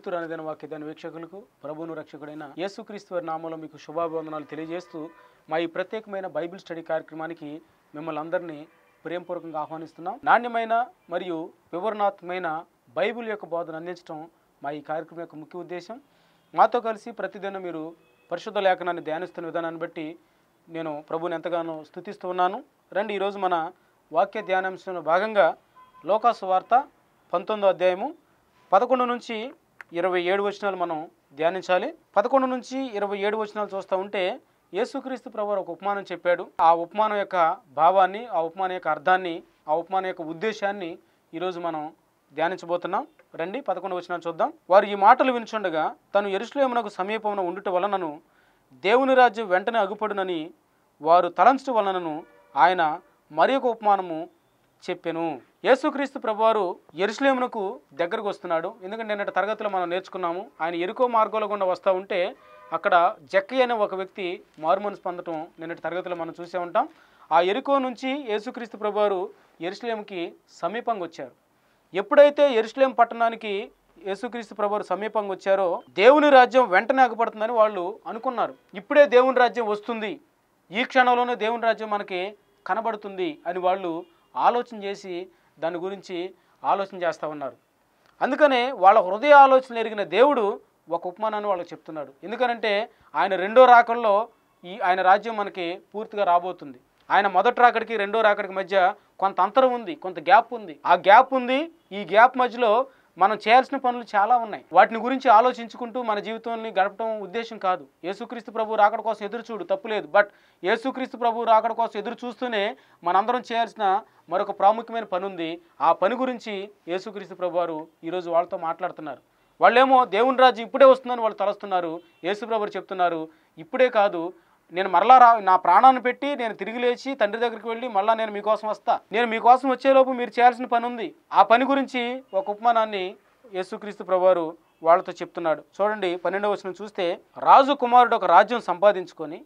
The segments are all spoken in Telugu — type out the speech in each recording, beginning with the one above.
వెలుతురు అనేదైన వాక్యదాని వీక్షకులకు ప్రభువును రక్షకుడైన యేసుక్రీస్తు వారి నామంలో మీకు శుభాభివందనాలు తెలియజేస్తూ మా ఈ ప్రత్యేకమైన బైబిల్ స్టడీ కార్యక్రమానికి మిమ్మల్ని అందరినీ ప్రేమపూర్వకంగా ఆహ్వానిస్తున్నాం నాణ్యమైన మరియు వివరణాత్మకమైన బైబిల్ యొక్క బోధన అందించడం మా ఈ కార్యక్రమం యొక్క ముఖ్య ఉద్దేశం మాతో కలిసి ప్రతిదినం మీరు పరిశుద్ధ లేఖనాన్ని ధ్యానిస్తున్న విధానాన్ని బట్టి నేను ప్రభుని ఎంతగానో స్థుతిస్తూ ఉన్నాను రండి ఈరోజు మన వాక్య ధ్యానాంశంలో భాగంగా లోకాసు వార్త పంతొమ్మిదో అధ్యాయము పదకొండు నుంచి ఇరవై ఏడు వచనాలు మనం ధ్యానించాలి పదకొండు నుంచి ఇరవై ఏడు వచనాలు చూస్తూ ఉంటే యేసుక్రీస్తు ప్రభు ఒక ఉపమానం చెప్పాడు ఆ ఉపమానం యొక్క భావాన్ని ఆ ఉపమానం యొక్క అర్థాన్ని ఆ ఉపమానం యొక్క ఉద్దేశాన్ని ఈరోజు మనం ధ్యానించబోతున్నాం రండి పదకొండు వచనాలు చూద్దాం వారు ఈ మాటలు వినుచుండగా తను ఎరుసలేమునకు సమీపమున ఉండుట వలనను దేవుని రాజ్యం వెంటనే అగుపడునని వారు తలంచడం వలనను ఆయన మరి ఒక ఉపమానము చెప్పెను యేసుక్రీస్తు ప్రభువారు ఎరుసలేమునకు దగ్గరకు వస్తున్నాడు ఎందుకంటే నిన్నటి తరగతిలో మనం నేర్చుకున్నాము ఆయన ఎరుకో మార్గంలో గుండా వస్తూ ఉంటే అక్కడ జక్కీ అనే ఒక వ్యక్తి మారుమనసు పొందటం నిన్నటి తరగతిలో మనం చూసే ఉంటాం ఆ ఎరుకో నుంచి యేసుక్రీస్తు ప్రభువారు ఎరుసలేంకి సమీపంగా వచ్చారు ఎప్పుడైతే ఎరుసలేం పట్టణానికి యేసుక్రీస్తు ప్రభువారు సమీపంగా వచ్చారో దేవుని రాజ్యం వెంటనే ఆగపడుతుందని వాళ్ళు అనుకున్నారు ఇప్పుడే దేవుని రాజ్యం వస్తుంది ఈ క్షణంలోనే దేవుని రాజ్యం మనకి కనబడుతుంది అని వాళ్ళు ఆలోచన చేసి దాని గురించి ఆలోచన చేస్తూ ఉన్నారు అందుకనే వాళ్ళ హృదయ ఆలోచనలు ఎరిగిన దేవుడు ఒక ఉపమానాన్ని వాళ్ళకి చెప్తున్నాడు ఎందుకనంటే ఆయన రెండో రాకల్లో ఈ ఆయన రాజ్యం మనకి పూర్తిగా రాబోతుంది ఆయన మొదటి రాకడికి రెండో రాకడికి మధ్య కొంత అంతరం ఉంది కొంత గ్యాప్ ఉంది ఆ గ్యాప్ ఉంది ఈ గ్యాప్ మధ్యలో మనం చేయాల్సిన పనులు చాలా ఉన్నాయి వాటిని గురించి ఆలోచించుకుంటూ మన జీవితాన్ని గడపడం ఉద్దేశం కాదు యేసుక్రీస్తు ప్రభు రాకడ కోసం ఎదురు చూడు తప్పులేదు బట్ యేసుక్రీస్తు ప్రభు రాకడ కోసం ఎదురు చూస్తూనే మనందరం చేయాల్సిన మరొక ప్రాముఖ్యమైన పని ఉంది ఆ పని గురించి యేసుక్రీస్తు ప్రభు వారు ఈరోజు వాళ్ళతో మాట్లాడుతున్నారు వాళ్ళేమో దేవుని రాజ్యం ఇప్పుడే వస్తుందని వాళ్ళు తలస్తున్నారు యేసు ప్రభు వారు చెప్తున్నారు ఇప్పుడే కాదు నేను మరలా రా నా ప్రాణాన్ని పెట్టి నేను తిరిగి లేచి తండ్రి దగ్గరికి వెళ్ళి మళ్ళీ నేను మీకోసం వస్తా నేను మీకోసం వచ్చేలోపు మీరు చేయాల్సిన పని ఉంది ఆ పని గురించి ఒక ఉపమానాన్ని యేసుక్రీస్తు ప్రభువారు వాళ్ళతో చెప్తున్నాడు చూడండి పన్నెండవ వచనం చూస్తే రాజు కుమారుడు ఒక రాజ్యం సంపాదించుకొని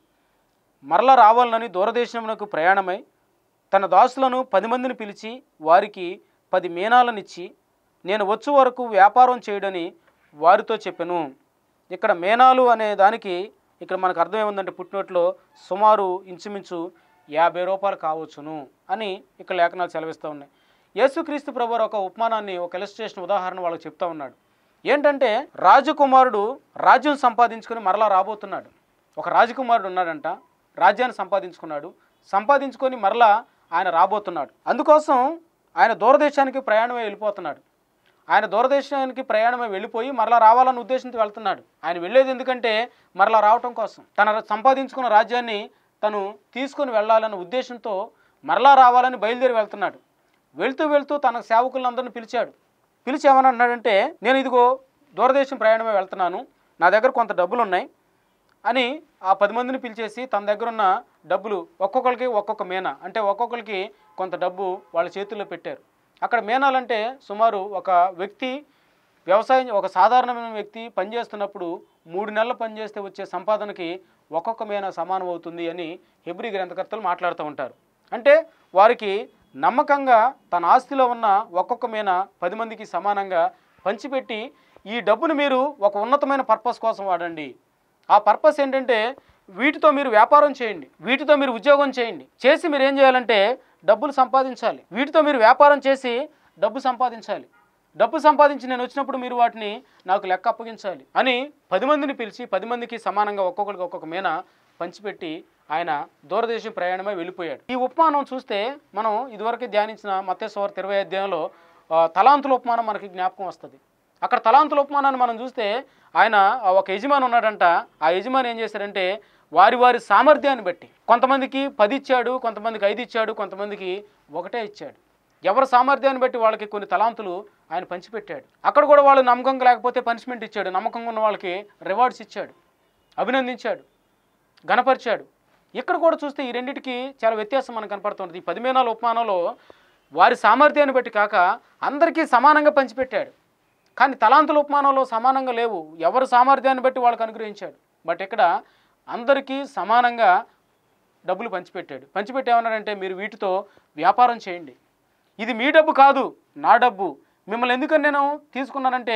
మరలా రావాలని దూరదేశమునకు ప్రయాణమై తన దాసులను పది మందిని పిలిచి వారికి పది మేనాలనిచ్చి నేను వచ్చు వరకు వ్యాపారం చేయడని వారితో చెప్పాను ఇక్కడ మేనాలు అనే దానికి ఇక్కడ మనకు అర్థం ఏముందంటే పుట్టినట్లో సుమారు ఇంచుమించు యాభై రూపాయలు కావచ్చును అని ఇక్కడ లేఖనాలు సెలవిస్తూ ఉన్నాయి యేసుక్రీస్తు ప్రభు ఒక ఉపమానాన్ని ఒక ఇలస్ట్రేషన్ ఉదాహరణ వాళ్ళకి చెప్తా ఉన్నాడు ఏంటంటే రాజకుమారుడు రాజ్యం సంపాదించుకొని మరలా రాబోతున్నాడు ఒక రాజకుమారుడు ఉన్నాడంట రాజ్యాన్ని సంపాదించుకున్నాడు సంపాదించుకొని మరలా ఆయన రాబోతున్నాడు అందుకోసం ఆయన దూరదేశానికి ప్రయాణమై వెళ్ళిపోతున్నాడు ఆయన దూరదేశానికి ప్రయాణమై వెళ్ళిపోయి మరలా రావాలన్న ఉద్దేశంతో వెళ్తున్నాడు ఆయన వెళ్ళేది ఎందుకంటే మరలా రావటం కోసం తన సంపాదించుకున్న రాజ్యాన్ని తను తీసుకొని వెళ్ళాలన్న ఉద్దేశంతో మరలా రావాలని బయలుదేరి వెళ్తున్నాడు వెళ్తూ వెళ్తూ తన సేవకులందరిని పిలిచాడు పిలిచి ఏమని అన్నాడంటే నేను ఇదిగో దూరదేశం ప్రయాణమై వెళ్తున్నాను నా దగ్గర కొంత డబ్బులు ఉన్నాయి అని ఆ పది మందిని పిలిచేసి తన దగ్గర ఉన్న డబ్బులు ఒక్కొక్కరికి ఒక్కొక్క మేనా అంటే ఒక్కొక్కరికి కొంత డబ్బు వాళ్ళ చేతుల్లో పెట్టారు అక్కడ మేనాలంటే సుమారు ఒక వ్యక్తి వ్యవసాయం ఒక సాధారణమైన వ్యక్తి పనిచేస్తున్నప్పుడు మూడు నెలలు పనిచేస్తే వచ్చే సంపాదనకి ఒక్కొక్క మేనా సమానం అవుతుంది అని హెబ్రి గ్రంథకర్తలు మాట్లాడుతూ ఉంటారు అంటే వారికి నమ్మకంగా తన ఆస్తిలో ఉన్న ఒక్కొక్క మేన పది మందికి సమానంగా పంచిపెట్టి ఈ డబ్బును మీరు ఒక ఉన్నతమైన పర్పస్ కోసం వాడండి ఆ పర్పస్ ఏంటంటే వీటితో మీరు వ్యాపారం చేయండి వీటితో మీరు ఉద్యోగం చేయండి చేసి మీరు ఏం చేయాలంటే డబ్బులు సంపాదించాలి వీటితో మీరు వ్యాపారం చేసి డబ్బు సంపాదించాలి డబ్బు సంపాదించి నేను వచ్చినప్పుడు మీరు వాటిని నాకు లెక్క అప్పగించాలి అని పది మందిని పిలిచి పది మందికి సమానంగా ఒక్కొక్కరికి ఒక్కొక్క మేన పంచిపెట్టి ఆయన దూరదేశం ప్రయాణమై వెళ్ళిపోయాడు ఈ ఉపమానం చూస్తే మనం ఇదివరకే ధ్యానించిన మత్స్యవార్త ఇరవై అధ్యాయంలో ఆ, తలాంతుల ఉపమానం మనకి జ్ఞాపకం వస్తుంది అక్కడ తలాంతుల ఉపమానాన్ని మనం చూస్తే ఆయన ఆ ఒక యజమాని ఉన్నాడంట ఆ యజమాని ఏం చేశారంటే వారి వారి సామర్థ్యాన్ని బట్టి కొంతమందికి పది ఇచ్చాడు కొంతమందికి ఐదు ఇచ్చాడు కొంతమందికి ఒకటే ఇచ్చాడు ఎవరి సామర్థ్యాన్ని బట్టి వాళ్ళకి కొన్ని తలాంతులు ఆయన పంచిపెట్టాడు అక్కడ కూడా వాళ్ళు నమ్మకంగా లేకపోతే పనిష్మెంట్ ఇచ్చాడు నమ్మకంగా ఉన్న వాళ్ళకి రివార్డ్స్ ఇచ్చాడు అభినందించాడు గణపరిచాడు ఇక్కడ కూడా చూస్తే ఈ రెండింటికి చాలా వ్యత్యాసం మనకు కనపడుతుంది ఈ పదిమేనాల ఉపమానంలో వారి సామర్థ్యాన్ని బట్టి కాక అందరికీ సమానంగా పంచిపెట్టాడు కానీ తలాంతుల ఉపమానంలో సమానంగా లేవు ఎవరి సామర్థ్యాన్ని బట్టి వాళ్ళకి అనుగ్రహించాడు బట్ ఇక్కడ అందరికీ సమానంగా డబ్బులు పంచిపెట్టాడు పంచిపెట్టి ఏమన్నాడంటే మీరు వీటితో వ్యాపారం చేయండి ఇది మీ డబ్బు కాదు నా డబ్బు మిమ్మల్ని ఎందుకని నేను తీసుకున్నానంటే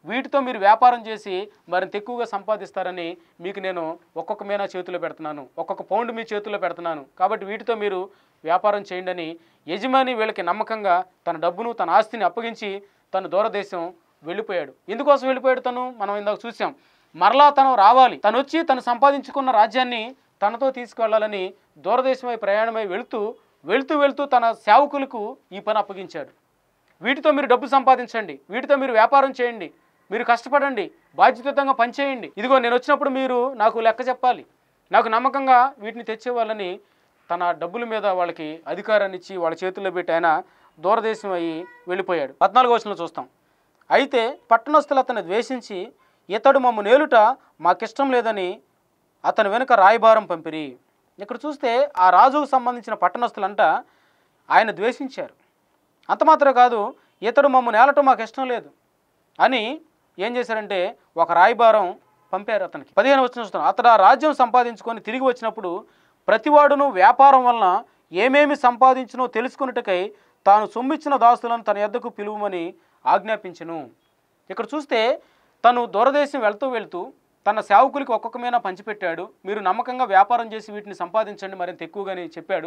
వీటితో మీరు వ్యాపారం చేసి మరింత ఎక్కువగా సంపాదిస్తారని మీకు నేను ఒక్కొక్క మీనా చేతిలో పెడుతున్నాను ఒక్కొక్క పౌండ్ మీ చేతిలో పెడుతున్నాను కాబట్టి వీటితో మీరు వ్యాపారం చేయండి అని యజమాని వీళ్ళకి నమ్మకంగా తన డబ్బును తన ఆస్తిని అప్పగించి తను దూరదేశం వెళ్ళిపోయాడు ఎందుకోసం వెళ్ళిపోయాడు తను మనం ఇందాక చూసాం మరలా తను రావాలి తను వచ్చి తను సంపాదించుకున్న రాజ్యాన్ని తనతో తీసుకువెళ్ళాలని దూరదేశమై ప్రయాణమై వెళుతూ వెళుతూ వెళుతూ తన సేవకులకు ఈ పని అప్పగించాడు వీటితో మీరు డబ్బు సంపాదించండి వీటితో మీరు వ్యాపారం చేయండి మీరు కష్టపడండి బాధ్యతయుతంగా పనిచేయండి ఇదిగో నేను వచ్చినప్పుడు మీరు నాకు లెక్క చెప్పాలి నాకు నమ్మకంగా వీటిని తెచ్చేవాళ్ళని తన డబ్బుల మీద వాళ్ళకి అధికారాన్ని ఇచ్చి వాళ్ళ చేతుల్లో పెట్టి ఆయన దూరదేశం అయ్యి వెళ్ళిపోయాడు పద్నాలుగో వచనంలో చూస్తాం అయితే పట్టణస్థులు అతన్ని ద్వేషించి ఇతడు మమ్మ నేలుట మాకిష్టం లేదని అతని వెనుక రాయబారం పంపిరి ఇక్కడ చూస్తే ఆ రాజుకు సంబంధించిన పట్టణస్థులంట ఆయన ద్వేషించారు అంత మాత్రమే కాదు ఇతడు మమ్మల్ని ఏలటం మాకు ఇష్టం లేదు అని ఏం చేశారంటే ఒక రాయబారం పంపారు అతనికి పదిహేను వచ్చిన చూస్తాం అతడు ఆ రాజ్యం సంపాదించుకొని తిరిగి వచ్చినప్పుడు ప్రతివాడును వ్యాపారం వలన ఏమేమి సంపాదించినో తెలుసుకున్నట్టుకై తాను సొమ్మిచ్చిన దాసులను తన యొద్దకు పిలువమని ఆజ్ఞాపించెను ఇక్కడ చూస్తే తను దూరదేశం వెళ్తూ వెళ్తూ తన సేవకులకి ఒక్కొక్క మీద పంచిపెట్టాడు మీరు నమ్మకంగా వ్యాపారం చేసి వీటిని సంపాదించండి మరింత ఎక్కువగాని చెప్పాడు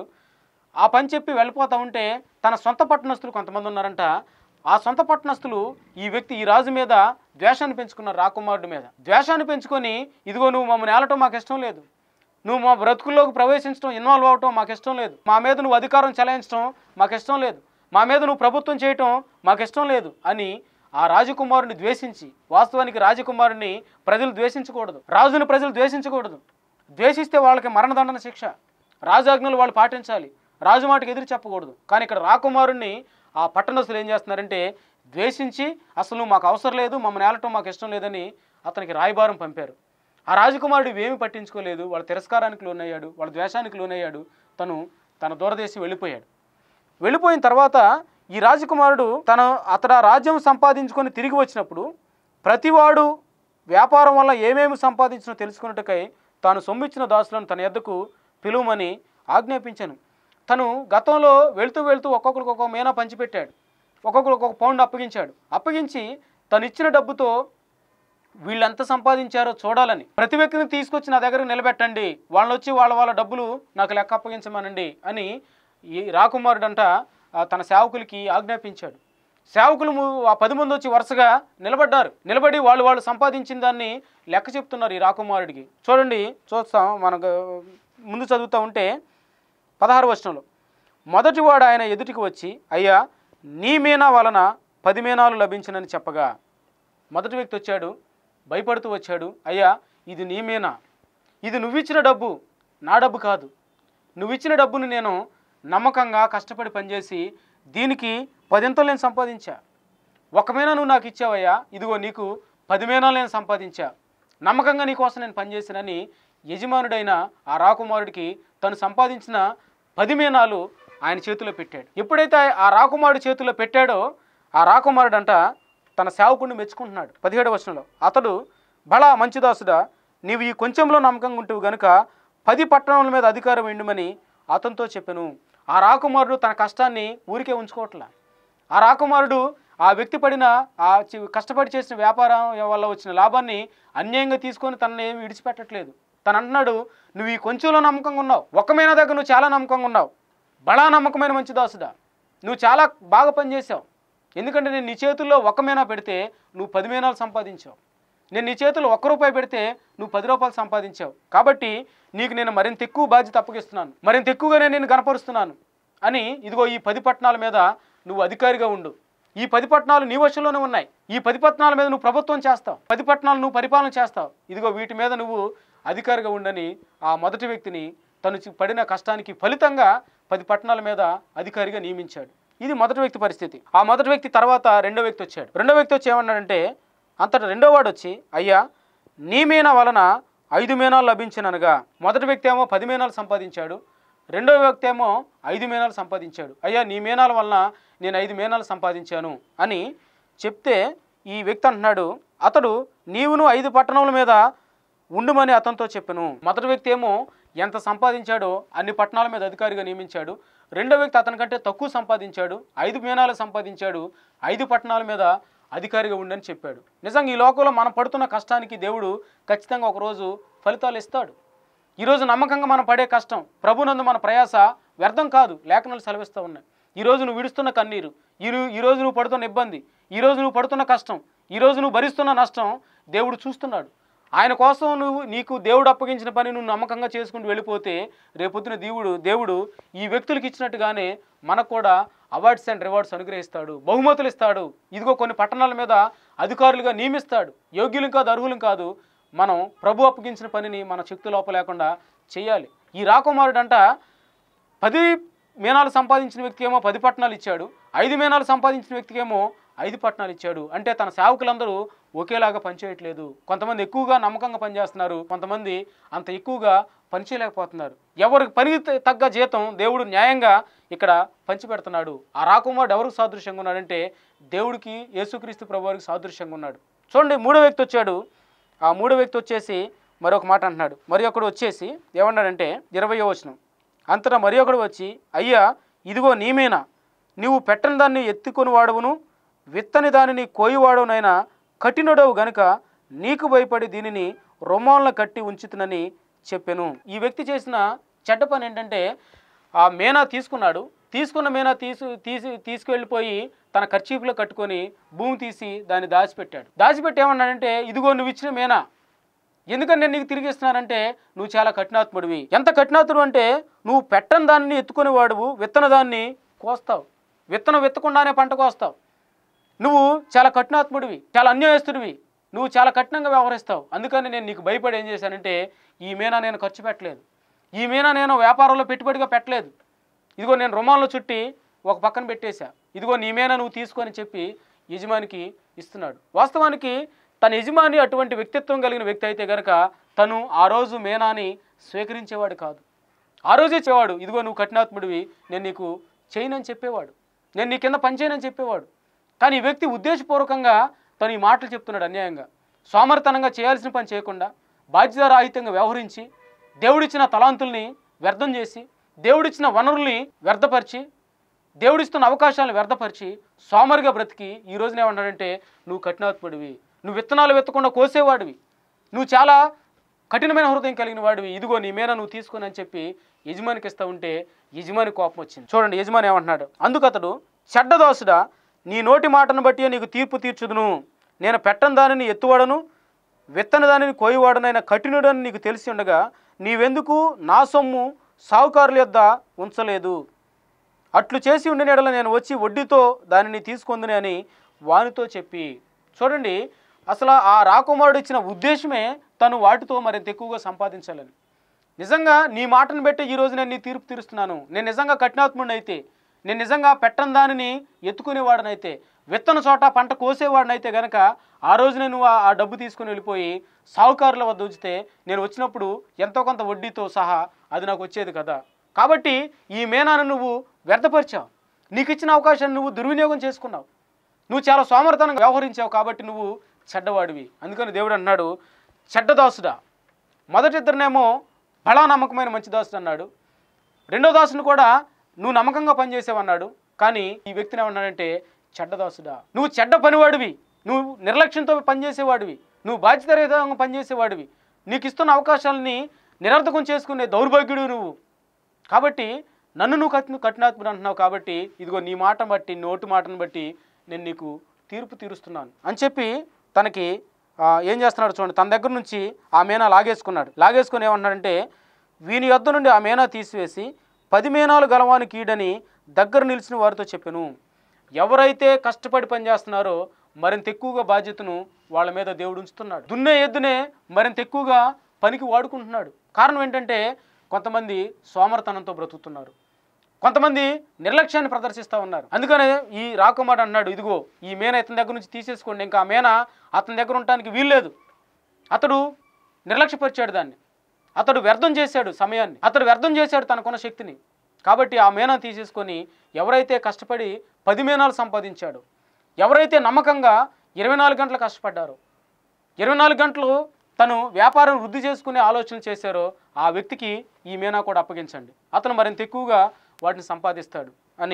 ఆ పని చెప్పి వెళ్ళిపోతా ఉంటే తన సొంత పట్టణస్తులు కొంతమంది ఉన్నారంట ఆ సొంత పట్టణస్తులు ఈ వ్యక్తి ఈ రాజు మీద ద్వేషాన్ని పెంచుకున్నారు రాకుమారుడి మీద ద్వేషాన్ని పెంచుకొని ఇదిగో నువ్వు మమ్మల్ని ఏలటం మాకు ఇష్టం లేదు నువ్వు మా బ్రతుకుల్లోకి ప్రవేశించడం ఇన్వాల్వ్ అవటం మాకు ఇష్టం లేదు మా మీద నువ్వు అధికారం చెలాయించడం మాకు ఇష్టం లేదు మా మీద నువ్వు ప్రభుత్వం చేయటం మాకు ఇష్టం లేదు అని ఆ రాజకుమారుని ద్వేషించి వాస్తవానికి రాజకుమారుని ప్రజలు ద్వేషించకూడదు రాజుని ప్రజలు ద్వేషించకూడదు ద్వేషిస్తే వాళ్ళకి మరణదండన శిక్ష రాజాజ్ఞలు వాళ్ళు పాటించాలి రాజు మాటకి ఎదురు చెప్పకూడదు కానీ ఇక్కడ రాకుమారుణ్ణి ఆ పట్టణస్తులు ఏం చేస్తున్నారంటే ద్వేషించి అసలు నువ్వు మాకు అవసరం లేదు మమ్మల్ని ఏలటం మాకు ఇష్టం లేదని అతనికి రాయబారం పంపారు ఆ రాజకుమారుడు ఇవేమీ పట్టించుకోలేదు వాళ్ళ తిరస్కారానికి లోనయ్యాడు వాళ్ళ ద్వేషానికి లోనయ్యాడు తను తన దూరదేశం వెళ్ళిపోయాడు వెళ్ళిపోయిన తర్వాత ఈ రాజకుమారుడు తన అతడు ఆ రాజ్యం సంపాదించుకొని తిరిగి వచ్చినప్పుడు ప్రతివాడు వ్యాపారం వల్ల ఏమేమి సంపాదించినో తెలుసుకున్నట్టుకై తాను సొమ్మిచ్చిన దాసులను తన ఎద్దకు పిలువమని ఆజ్ఞాపించాను తను గతంలో వెళ్తూ వెళ్తూ ఒక్కొక్కరికి ఒక్కొక్క మీనా పంచిపెట్టాడు ఒక్కొక్కరు ఒక్కొక్క పౌండ్ అప్పగించాడు అప్పగించి తను ఇచ్చిన డబ్బుతో వీళ్ళు ఎంత సంపాదించారో చూడాలని ప్రతి వ్యక్తిని తీసుకొచ్చి నా దగ్గర నిలబెట్టండి వాళ్ళని వచ్చి వాళ్ళ వాళ్ళ డబ్బులు నాకు లెక్క అప్పగించమనండి అని ఈ రాకుమారుడంట ఆ, తన సేవకులకి ఆజ్ఞాపించాడు సేవకులు ము- ఆ పది మంది వచ్చి వరుసగా నిలబడ్డారు నిలబడి వాళ్ళు వాళ్ళు సంపాదించిన దాన్ని లెక్క చెప్తున్నారు ఈ రాకుమారుడికి చూడండి చూస్తాం మనకు ముందు చదువుతూ ఉంటే పదహారు వచనంలో మొదటివాడు ఆయన ఎదుటికి వచ్చి అయ్యా నీ మీనా వలన పది మీనాలు లభించినని చెప్పగా మొదటి వ్యక్తి వచ్చాడు భయపడుతూ వచ్చాడు అయ్యా ఇది నీ మీనా ఇది నువ్విచ్చిన డబ్బు నా డబ్బు కాదు నువ్విచ్చిన డబ్బుని నేను నమ్మకంగా కష్టపడి పనిచేసి దీనికి పదింతలు నేను సంపాదించా ఒక మీనా నువ్వు నాకు ఇచ్చావయ్యా ఇదిగో నీకు పది మీనాలు నేను సంపాదించా నమ్మకంగా నీకోసం నేను పనిచేసినని యజమానుడైన ఆ రాకుమారుడికి తను సంపాదించిన పది మీనాలు ఆయన చేతిలో పెట్టాడు ఎప్పుడైతే ఆ రాకుమారుడు చేతిలో పెట్టాడో ఆ రాకుమారుడంట తన సేవకుడిని మెచ్చుకుంటున్నాడు పదిహేడు వచనంలో అతడు బళా మంచిదాసుడా నీవు ఈ కొంచెంలో నమ్మకంగా ఉంటువు గనుక పది పట్టణముల మీద అధికారం ఎండుమని అతనితో చెప్పాను ఆ రాకుమారుడు తన కష్టాన్ని ఊరికే ఉంచుకోవట్లా ఆ రాకుమారుడు ఆ వ్యక్తి పడిన ఆ చి- కష్టపడి చేసిన వ్యాపారం వల్ల వచ్చిన లాభాన్ని అన్యాయంగా తీసుకొని తనని ఏమి విడిచిపెట్టట్లేదు తను అంటున్నాడు నువ్వు ఈ కొంచెంలో నమ్మకంగా ఉన్నావు ఒక్క మీనా దగ్గర నువ్వు చాలా నమ్మకంగా ఉన్నావు బడా నమ్మకమైన మంచి దాసుడా నువ్వు చాలా బాగా పనిచేసావు ఎందుకంటే నేను నీ చేతుల్లో ఒక మీనా పెడితే నువ్వు పది మీనాలు సంపాదించావు నేను నీ చేతుల్లో ఒక్క రూపాయి పెడితే నువ్వు పది రూపాయలు సంపాదించావు కాబట్టి నీకు నేను మరింత ఎక్కువ బాధ్యత అప్పగిస్తున్నాను మరింత ఎక్కువగా నేను నేను కనపరుస్తున్నాను అని ఇదిగో ఈ పది పట్టణాల మీద నువ్వు అధికారిగా ఉండు ఈ పది పట్టణాలు నీ వశంలోనే ఉన్నాయి ఈ పది పట్టణాల మీద నువ్వు ప్రభుత్వం చేస్తావు పది పట్టణాలు నువ్వు పరిపాలన చేస్తావు ఇదిగో వీటి మీద నువ్వు అధికారిగా ఉండని ఆ మొదటి వ్యక్తిని తను చి- పడిన కష్టానికి ఫలితంగా పది పట్టణాల మీద అధికారిగా నియమించాడు ఇది మొదటి వ్యక్తి పరిస్థితి ఆ మొదటి వ్యక్తి తర్వాత రెండో వ్యక్తి వచ్చాడు రెండో వ్యక్తి వచ్చి ఏమన్నాడంటే అంతటా రెండో వాడు వచ్చి అయ్యా నీ మీనా వలన ఐదు మీనాలు లభించిననగా మొదటి వ్యక్తి ఏమో పది మీనాలు సంపాదించాడు రెండో వ్యక్తి ఏమో ఐదు మీనాలు సంపాదించాడు అయ్యా నీ మీనాల వలన నేను ఐదు మీనాలు సంపాదించాను అని చెప్తే ఈ వ్యక్తి అంటున్నాడు అతడు నీవును ఐదు పట్టణముల మీద ఉండుమని అతనితో చెప్పాను మొదటి వ్యక్తి ఏమో ఎంత సంపాదించాడో అన్ని పట్టణాల మీద అధికారిగా నియమించాడు రెండో వ్యక్తి అతనికంటే తక్కువ సంపాదించాడు ఐదు మీనాలు సంపాదించాడు ఐదు పట్టణాల మీద అధికారిగా ఉండని చెప్పాడు నిజంగా ఈ లోకంలో మనం పడుతున్న కష్టానికి దేవుడు ఖచ్చితంగా ఒకరోజు ఫలితాలు ఇస్తాడు ఈరోజు నమ్మకంగా మనం పడే కష్టం ప్రభునందు మన ప్రయాస వ్యర్థం కాదు లేఖనాలు సెలవిస్తూ ఉన్నాయి ఈరోజు నువ్వు విడుస్తున్న కన్నీరు ఈ రో- ఈరోజు నువ్వు పడుతున్న ఇబ్బంది ఈరోజు నువ్వు పడుతున్న కష్టం ఈరోజు నువ్వు భరిస్తున్న నష్టం దేవుడు చూస్తున్నాడు ఆయన కోసం నువ్వు నీకు దేవుడు అప్పగించిన పని నువ్వు నమ్మకంగా చేసుకుంటూ వెళ్ళిపోతే రేపొద్దున దేవుడు దేవుడు ఈ వ్యక్తులకు ఇచ్చినట్టుగానే మనకు కూడా అవార్డ్స్ అండ్ రివార్డ్స్ అనుగ్రహిస్తాడు బహుమతులు ఇస్తాడు ఇదిగో కొన్ని పట్టణాల మీద అధికారులుగా నియమిస్తాడు యోగ్యులం కాదు అర్హులం కాదు మనం ప్రభు అప్పగించిన పనిని మన శక్తి లోప లేకుండా చేయాలి ఈ రాకుమారుడంట పది మీనాలు సంపాదించిన వ్యక్తి ఏమో పది పట్టణాలు ఇచ్చాడు ఐదు మీనాలు సంపాదించిన వ్యక్తికి ఏమో ఐదు పట్టణాలు ఇచ్చాడు అంటే తన సేవకులందరూ ఒకేలాగా పనిచేయట్లేదు కొంతమంది ఎక్కువగా నమ్మకంగా పనిచేస్తున్నారు కొంతమంది అంత ఎక్కువగా పనిచేయలేకపోతున్నారు ఎవరికి పనికి త- తగ్గ జీతం దేవుడు న్యాయంగా ఇక్కడ పంచిపెడుతున్నాడు ఆ రాకుమారుడు ఎవరికి సాదృశ్యంగా ఉన్నాడంటే దేవుడికి యేసుక్రీస్తు ప్రభువారికి సాదృశ్యంగా ఉన్నాడు చూడండి మూడో వ్యక్తి వచ్చాడు ఆ మూడో వ్యక్తి వచ్చేసి మరొక మాట అంటున్నాడు మరి ఒకడు వచ్చేసి ఏమన్నాడంటే ఇరవయో వచనం అంతటా మరి ఒకడు వచ్చి అయ్యా ఇదిగో నీమేనా నీవు పెట్టని దాన్ని ఎత్తుకొని వాడవును విత్తని దానిని కోయివాడవునైనా కఠినుడవు గనుక నీకు భయపడి దీనిని రొమ్మాలను కట్టి ఉంచుతునని చెప్పాను ఈ వ్యక్తి చేసిన చెడ్డ పని ఏంటంటే ఆ మేనా తీసుకున్నాడు తీసుకున్న మేనా తీసు తీసి తీసుకువెళ్ళిపోయి తన ఖర్చీపులో కట్టుకొని భూమి తీసి దాన్ని దాచిపెట్టాడు దాచిపెట్టి ఏమన్నాడంటే ఇదిగో నువ్వు ఇచ్చిన మేనా ఎందుకని నేను నీకు తిరిగి ఇస్తున్నానంటే నువ్వు చాలా కఠినాత్ముడివి ఎంత కఠినాత్ముడు అంటే నువ్వు పెట్టని దాన్ని ఎత్తుకునే వాడువు విత్తన దాన్ని కోస్తావు విత్తనం విత్తకుండానే పంట కోస్తావు నువ్వు చాలా కఠినాత్ముడివి చాలా అన్యాయస్తుడివి నువ్వు చాలా కఠినంగా వ్యవహరిస్తావు అందుకని నేను నీకు భయపడి ఏం చేశానంటే ఈ మీనా నేను ఖర్చు పెట్టలేదు ఈ మీనా నేను వ్యాపారంలో పెట్టుబడిగా పెట్టలేదు ఇదిగో నేను రుమాల్లో చుట్టి ఒక పక్కన పెట్టేశా ఇదిగో నీ మీనా నువ్వు తీసుకొని చెప్పి యజమానికి ఇస్తున్నాడు వాస్తవానికి తన యజమాని అటువంటి వ్యక్తిత్వం కలిగిన వ్యక్తి అయితే గనక తను ఆ రోజు మేనాని స్వీకరించేవాడు కాదు ఆ రోజే చెప్పేవాడు ఇదిగో నువ్వు కఠినాత్ముడివి నేను నీకు చేయనని చెప్పేవాడు నేను నీ కింద పని చేయనని చెప్పేవాడు కానీ ఈ వ్యక్తి ఉద్దేశపూర్వకంగా తను ఈ మాటలు చెప్తున్నాడు అన్యాయంగా సోమరితనంగా చేయాల్సిన పని చేయకుండా బాధ్యతారాహిత్యంగా వ్యవహరించి దేవుడిచ్చిన తలాంతుల్ని వ్యర్థం చేసి దేవుడిచ్చిన వనరుల్ని వ్యర్థపరిచి దేవుడిస్తున్న అవకాశాలను వ్యర్థపరిచి సోమరిగా బ్రతికి ఈ రోజున ఏమన్నాడంటే నువ్వు కఠినాత్ముడివి నువ్వు విత్తనాలు విత్తకుండా కోసేవాడివి నువ్వు చాలా కఠినమైన హృదయం కలిగిన వాడివి ఇదిగో నీ మీద నువ్వు తీసుకొని అని చెప్పి యజమానికి ఇస్తా ఉంటే యజమాని కోపం వచ్చింది చూడండి యజమాని ఏమంటున్నాడు అందుకు అతడు చెడ్డదోసుడా నీ నోటి మాటను బట్టి నీకు తీర్పు తీర్చుదును నేను పెట్టని దానిని ఎత్తువాడను విత్తని దానిని కోయివాడనైన కఠినుడని నీకు తెలిసి ఉండగా నీవెందుకు నా సొమ్ము సావుకారుల యొద్ద ఉంచలేదు అట్లు చేసి ఉండిన ఎడల నేను వచ్చి వడ్డీతో దానిని తీసుకుందని అని వానితో చెప్పి చూడండి అసలు ఆ రాకుమారుడు ఇచ్చిన ఉద్దేశమే తను వాటితో మరింత ఎక్కువగా సంపాదించాలని నిజంగా నీ మాటను బట్టి ఈ రోజు నేను నీ తీర్పు తీరుస్తున్నాను నేను నిజంగా కఠినాత్ముడిని అయితే నేను నిజంగా పెట్టని దానిని ఎత్తుకునేవాడనైతే విత్తన చోట పంట కోసేవాడినైతే గనక ఆ రోజు నేను ఆ- ఆ డబ్బు తీసుకుని వెళ్ళిపోయి సావుకారుల వద్ద ఉంచితే నేను వచ్చినప్పుడు ఎంతో కొంత వడ్డీతో సహా అది నాకు వచ్చేది కదా కాబట్టి ఈ మేనాను నువ్వు వ్యర్థపరిచావు నీకు ఇచ్చిన అవకాశాన్ని నువ్వు దుర్వినియోగం చేసుకున్నావు నువ్వు చాలా సోమరతనంగా వ్యవహరించావు కాబట్టి నువ్వు చెడ్డవాడివి అందుకని దేవుడు అన్నాడు చెడ్డదాసుడా మొదటి ఇద్దరినేమో బలా నమ్మకమైన మంచి దాసుడు అన్నాడు రెండో దాసుని కూడా నువ్వు నమ్మకంగా పనిచేసావన్నాడు కానీ ఈ వ్యక్తిని ఏమన్నాడంటే చెడ్డదాసుడా నువ్వు చెడ్డ పనివాడివి నువ్వు నిర్లక్ష్యంతో పనిచేసేవాడివి నువ్వు బాధ్యతారహితంగా పనిచేసేవాడివి నీకు ఇస్తున్న అవకాశాలని నిరర్థకం చేసుకునే దౌర్భాగ్యుడు నువ్వు కాబట్టి నన్ను నువ్వు కఠిన కఠినాత్ముడు అంటున్నావు కాబట్టి ఇదిగో నీ మాట బట్టి నోటి మాటను బట్టి నేను నీకు తీర్పు తీరుస్తున్నాను అని చెప్పి తనకి ఆ, ఏం చేస్తున్నాడు చూడండి తన దగ్గర నుంచి ఆ మేనా లాగేసుకున్నాడు లాగేసుకుని ఏమన్నాడంటే వీని యొద్ద నుండి ఆ మేనా తీసివేసి పది మేనాలు గలవాని కీడని దగ్గర నిలిచిన వారితో చెప్పాను ఎవరైతే కష్టపడి పనిచేస్తున్నారో మరింత ఎక్కువగా బాధ్యతను వాళ్ళ మీద దేవుడు ఉంచుతున్నాడు దున్నే ఎద్దునే మరింత ఎక్కువగా పనికి వాడుకుంటున్నాడు కారణం ఏంటంటే కొంతమంది సోమరతనంతో బ్రతుకుతున్నారు కొంతమంది నిర్లక్ష్యాన్ని ప్రదర్శిస్తూ ఉన్నారు అందుకనే ఈ రాకుమార్ అన్నాడు ఇదిగో ఈ మేన ఇతని దగ్గర నుంచి తీసేసుకోండి ఇంకా ఆ మేన అతని దగ్గర ఉండటానికి వీల్లేదు అతడు నిర్లక్ష్యపరిచాడు దాన్ని అతడు వ్యర్థం చేశాడు సమయాన్ని అతడు వ్యర్థం చేశాడు తనకున్న శక్తిని కాబట్టి ఆ మేనా తీసేసుకొని ఎవరైతే కష్టపడి పది మేనాలు సంపాదించాడో ఎవరైతే నమ్మకంగా ఇరవై నాలుగు గంటలు కష్టపడ్డారో ఇరవై నాలుగు గంటలు తను వ్యాపారం వృద్ధి చేసుకునే ఆలోచన చేశారో ఆ వ్యక్తికి ఈ మేనా కూడా అప్పగించండి అతను మరింత ఎక్కువగా వాటిని సంపాదిస్తాడు అని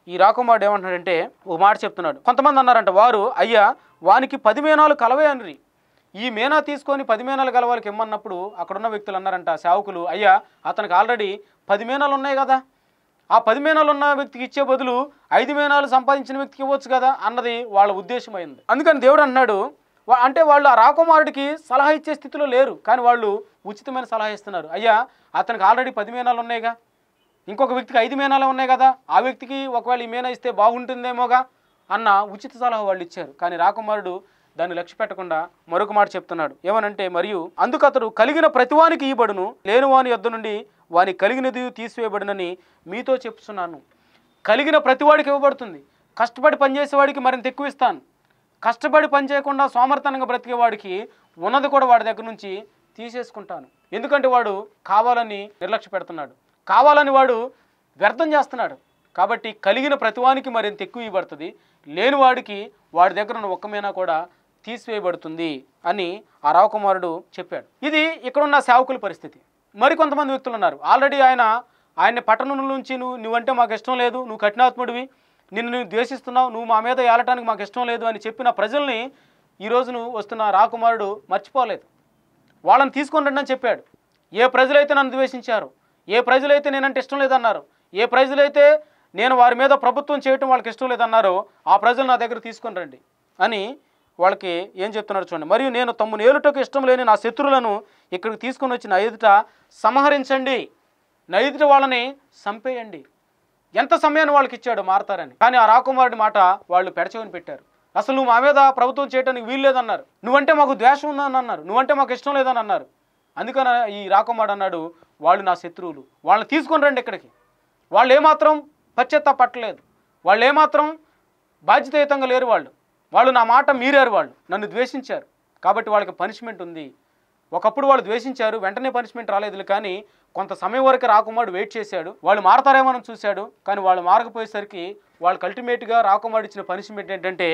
ఈ రాకుమారుడు ఏమంటున్నాడంటే ఒక మాట చెప్తున్నాడు కొంతమంది అన్నారంట వారు అయ్యా వానికి పది మేనాలు కలవే అనరి ఈ మేనా తీసుకొని పది మేనాలు గలవాళ్ళకి ఇమ్మన్నప్పుడు అక్కడున్న వ్యక్తులు అన్నారంట సేవకులు అయ్యా అతనికి ఆల్రెడీ పది మేనాలు ఉన్నాయి కదా ఆ పది మేనాలు ఉన్న వ్యక్తికి ఇచ్చే బదులు ఐదు మేనాలు సంపాదించిన వ్యక్తికి ఇవ్వచ్చు కదా అన్నది వాళ్ళ ఉద్దేశం అయింది అందుకని దేవుడు అన్నాడు వా- అంటే వాళ్ళు ఆ రాకుమారుడికి సలహా ఇచ్చే స్థితిలో లేరు కానీ వాళ్ళు ఉచితమైన సలహా ఇస్తున్నారు అయ్యా అతనికి ఆల్రెడీ పది మేనాలు ఉన్నాయిగా ఇంకొక వ్యక్తికి ఐదు మేనాలు ఉన్నాయి కదా ఆ వ్యక్తికి ఒకవేళ ఈ మేనా ఇస్తే బాగుంటుందేమోగా అన్న ఉచిత సలహా వాళ్ళు ఇచ్చారు కానీ రాకుమారుడు దాన్ని లక్ష్య పెట్టకుండా మరొక మాట చెప్తున్నాడు ఏమనంటే మరియు అందుకు అతడు కలిగిన ప్రతివానికి ఇవ్వబడును లేని వాని యొద్ద నుండి వాని కలిగినది తీసివేయబడునని మీతో చెప్తున్నాను కలిగిన ప్రతివాడికి ఇవ్వబడుతుంది కష్టపడి పనిచేసేవాడికి మరింత ఎక్కువ ఇస్తాను కష్టపడి పని చేయకుండా సోమర్థనంగా బ్రతికే వాడికి ఉన్నది కూడా వాడి దగ్గర నుంచి తీసేసుకుంటాను ఎందుకంటే వాడు కావాలని నిర్లక్ష్య పెడుతున్నాడు కావాలని వాడు వ్యర్థం చేస్తున్నాడు కాబట్టి కలిగిన ప్రతివానికి మరింత ఎక్కువ ఇవ్వబడుతుంది లేని వాడికి వాడి దగ్గర ఉన్న ఒక్కమైనా కూడా తీసివేయబడుతుంది అని ఆ రావకుమారుడు చెప్పాడు ఇది ఇక్కడున్న సేవకుల పరిస్థితి మరి కొంతమంది వ్యక్తులు ఉన్నారు ఆల్రెడీ ఆయన ఆయన్ని పట్టణం నుంచి నువ్వు నువ్వంటే మాకు ఇష్టం లేదు నువ్వు కఠినాత్ముడివి నిన్ను నువ్వు ద్వేషిస్తున్నావు నువ్వు మా మీద ఏలటానికి మాకు ఇష్టం లేదు అని చెప్పిన ప్రజల్ని ఈ రోజును వస్తున్న రాకుమారుడు మర్చిపోలేదు వాళ్ళని తీసుకొని రండి అని చెప్పాడు ఏ ప్రజలైతే నన్ను ద్వేషించారు ఏ ప్రజలైతే నేనంటే ఇష్టం లేదన్నారు ఏ ప్రజలైతే నేను వారి మీద ప్రభుత్వం చేయటం వాళ్ళకి ఇష్టం లేదన్నారో ఆ ప్రజలు నా దగ్గర తీసుకొని రండి అని వాళ్ళకి ఏం చెప్తున్నాడు చూడండి మరియు నేను తమ్మును ఏలుటకు ఇష్టం లేని నా శత్రువులను ఇక్కడికి తీసుకొని వచ్చి నా ఎదుట సంహరించండి నా ఎదుట వాళ్ళని చంపేయండి ఎంత సమయాన్ని వాళ్ళకి ఇచ్చాడు మారతారని కానీ ఆ రాకుమారుడి మాట వాళ్ళు పెడచవని పెట్టారు అసలు నువ్వు మా మీద ప్రభుత్వం చేయడానికి వీలు లేదన్నారు నువ్వంటే మాకు ద్వేషం ఉందని అన్నారు నువ్వంటే మాకు ఇష్టం లేదని అన్నారు అందుకని ఈ రాకుమారుడు అన్నాడు వాళ్ళు నా శత్రువులు వాళ్ళని తీసుకొని రండి ఇక్కడికి వాళ్ళు ఏమాత్రం పశ్చాత్తాపట్టలేదు వాళ్ళు ఏమాత్రం బాధ్యతాయుతంగా లేరు వాళ్ళు వాళ్ళు నా మాట మీరారు వాళ్ళు నన్ను ద్వేషించారు కాబట్టి వాళ్ళకి పనిష్మెంట్ ఉంది ఒకప్పుడు వాళ్ళు ద్వేషించారు వెంటనే పనిష్మెంట్ రాలేదు కానీ కొంత సమయం వరకు రాకుమారుడు వెయిట్ చేశాడు వాళ్ళు మారతారేమో అని చూశాడు కానీ వాళ్ళు మారకపోయేసరికి వాళ్ళకి అల్టిమేట్గా రాకుమారుడు ఇచ్చిన పనిష్మెంట్ ఏంటంటే